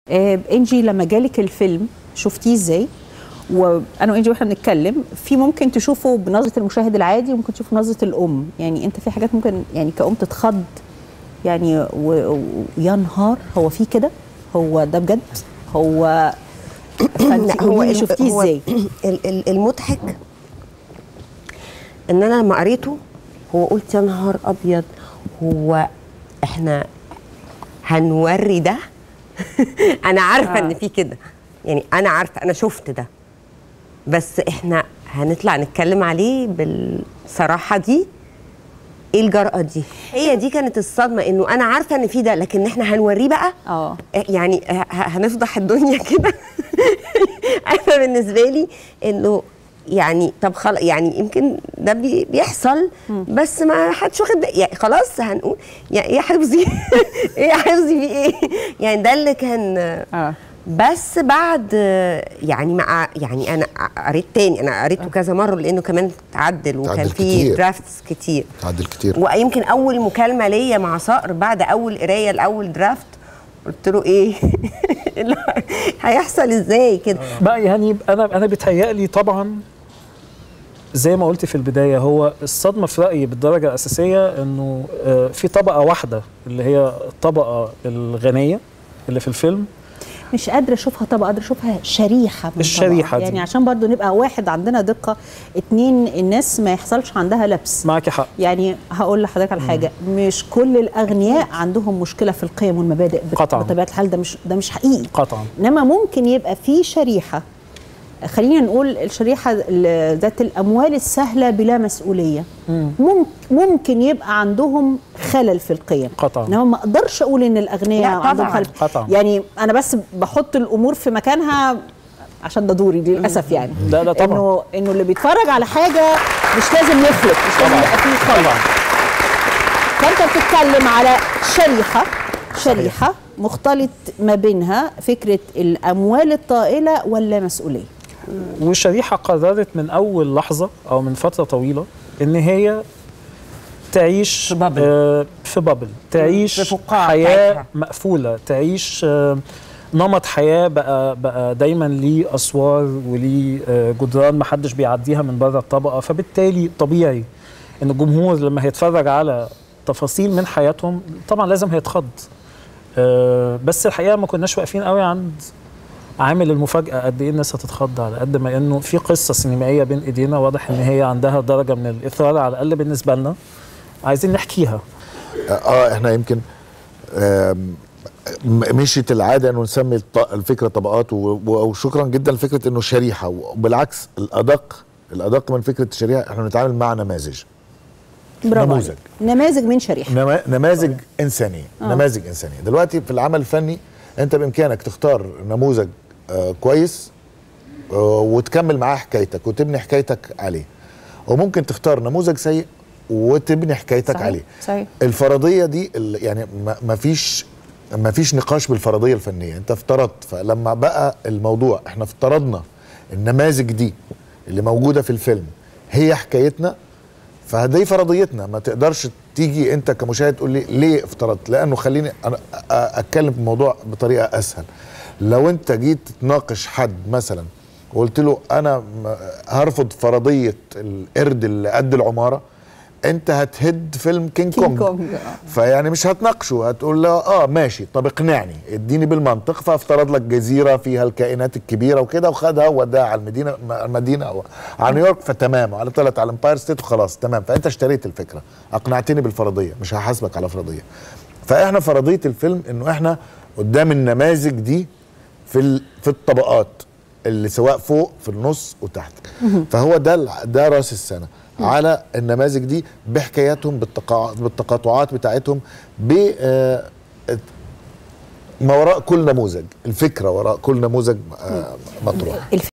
آه، انجي لما جالك الفيلم شفتيه ازاي وانا وانجي واحنا بنتكلم في ممكن تشوفه بنظره المشاهد العادي وممكن تشوفه بنظره الام يعني انت في حاجات ممكن يعني كأم تتخض يعني و- و- ويا نهار هو في كده هو ده بجد هو فانت هو قولي لي ال- شفتيه هو ازاي ال- ال- المضحك ان انا لما قريته هو قلت يا نهار ابيض هو احنا هنوري ده انا عارفه آه. ان في كده يعني انا عارفه انا شفت ده بس احنا هنطلع نتكلم عليه بالصراحه دي ايه الجرأة دي هي دي كانت الصدمة انه انا عارفة ان في ده لكن احنا هنوريه بقى اه يعني ه- هنفضح الدنيا كده انا بالنسبه لي انه يعني طب خلاص يعني يمكن ده بي بيحصل بس ما حدش واخد بالي. يعني خلاص هنقول يعني ايه يا حفظي ايه يا حفظي في ايه يعني ده اللي كان اه بس بعد يعني مع يعني انا قريت تاني انا قريته كذا مره لانه كمان تعدل وكان تعدل فيه كتير. درافتس كتير تعدل كتير ويمكن اول مكالمه ليا مع صقر بعد اول قرايه لاول درافت قلت له ايه اللي هيحصل ازاي كده بقى يعني انا انا بيتهيألي طبعا زي ما قلت في البدايه هو الصدمه في رايي بالدرجه الاساسيه انه آه، في طبقه واحده اللي هي الطبقه الغنيه اللي في الفيلم مش قادره اشوفها طبقه قادره اشوفها شريحه من الشريحة طبقة. دي. يعني عشان برضو نبقى واحد عندنا دقه اتنين الناس ما يحصلش عندها لبس معك حق يعني هقول لحضرتك على حاجه مش كل الاغنياء عندهم مشكله في القيم والمبادئ بت- قطعاً. بطبيعه الحال ده مش ده مش حقيقي قطعا انما ممكن يبقى في شريحه خلينا نقول الشريحه ال- ذات الاموال السهله بلا مسؤوليه ممكن ممكن يبقى عندهم خلل في القيم قطعاً. انما ما اقدرش اقول ان الاغنياء لا عندهم طبعاً. خلل قطعاً. يعني انا بس بحط الامور في مكانها عشان ده دوري للاسف يعني لا، لا طبعاً. انه انه اللي بيتفرج على حاجه مش لازم يخلط مش لازم طبعاً. يبقى فيه خلط طبعا فانت بتتكلم على شريحه شريحه مختلط ما بينها فكره الاموال الطائله ولا مسؤوليه والشريحه قررت من اول لحظه او من فتره طويله ان هي تعيش في بابل. آه في بابل تعيش في فقاعة حياه بتاعتها. مقفوله تعيش آه نمط حياه بقى بقى دايما ليه اسوار وليه آه جدران ما حدش بيعديها من بره الطبقه فبالتالي طبيعي ان الجمهور لما هيتفرج على تفاصيل من حياتهم طبعا لازم هيتخض آه بس الحقيقه ما كناش واقفين قوي عند عامل المفاجاه قد ايه الناس هتتخض على قد ما انه في قصه سينمائيه بين ايدينا واضح ان هي عندها درجه من الاثاره على الاقل بالنسبه لنا عايزين نحكيها اه احنا يمكن آم، م- مشيت العاده انه نسمي الط- الفكره طبقات و- و- وشكرا جدا لفكره انه شريحه وبالعكس الادق الادق من فكره الشريحه احنا بنتعامل مع نماذج برافو نموذج. عليك. نماذج من شريحه نما- نماذج انسانيه آه. نماذج انسانيه دلوقتي في العمل الفني انت بامكانك تختار نموذج آه كويس آه وتكمل معاه حكايتك وتبني حكايتك عليه وممكن تختار نموذج سيء وتبني حكايتك صحيح. عليه صحيح الفرضيه دي ال- يعني ما- ما فيش ما فيش نقاش بالفرضيه الفنيه انت افترضت فلما بقى الموضوع احنا افترضنا النماذج دي اللي موجوده في الفيلم هي حكايتنا فدي فرضيتنا ما تقدرش تيجي انت كمشاهد تقول لي ليه افترضت لانه خليني انا أ- اتكلم في الموضوع بطريقه اسهل لو انت جيت تناقش حد مثلا وقلت له انا م- هرفض فرضيه القرد اللي قد العماره انت هتهد فيلم كينج, كينج كونج, كونج، آه. فيعني مش هتناقشه هتقول له اه ماشي طب اقنعني اديني بالمنطق فافترض لك جزيره فيها الكائنات الكبيره وكده وخدها ووداها على المدينه المدينه او على نيويورك فتمام على طلعت على امباير ستيت وخلاص تمام فانت اشتريت الفكره اقنعتني بالفرضيه مش هحاسبك على فرضيه فاحنا فرضيه الفيلم انه احنا قدام النماذج دي في ال- في الطبقات اللي سواء فوق في النص وتحت فهو ده الع- ده راس السنه على النماذج دي بحكاياتهم بالتقا- بالتقاطعات بتاعتهم ب آه، ما وراء كل نموذج الفكره وراء كل نموذج آه، مطروح